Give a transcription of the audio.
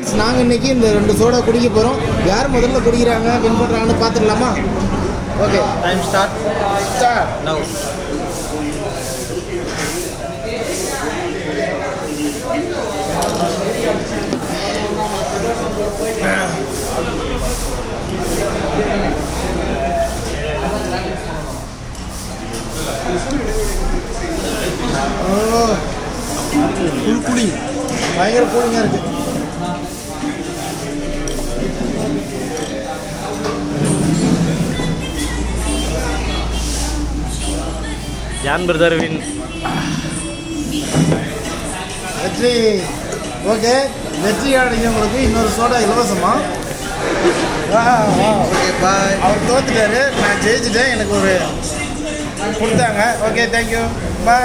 friends நாங்கள் இன்னைக்கு இந்த ரெண்டு சோடா குடிக்க போகிறோம் யார் முதல்ல குடிக்கிறாங்க வின் பண்ணுறாங்கன்னு பார்த்துடலாமா okay time start start now full cooling பயங்கர கூலிங்காக இருக்குது ஜான் பிரதர் வின் வெற்றி ஓகே வெற்றி அடைஞ்சவங்களுக்கு இன்னொரு சோடா இலவசமா ஓகே பாய் அவர் தோத்துட்டாரு நான் ஜெயிச்சிட்டேன் எனக்கு ஒரு கொடுத்தாங்க ஓகே தேங்க்யூ பாய்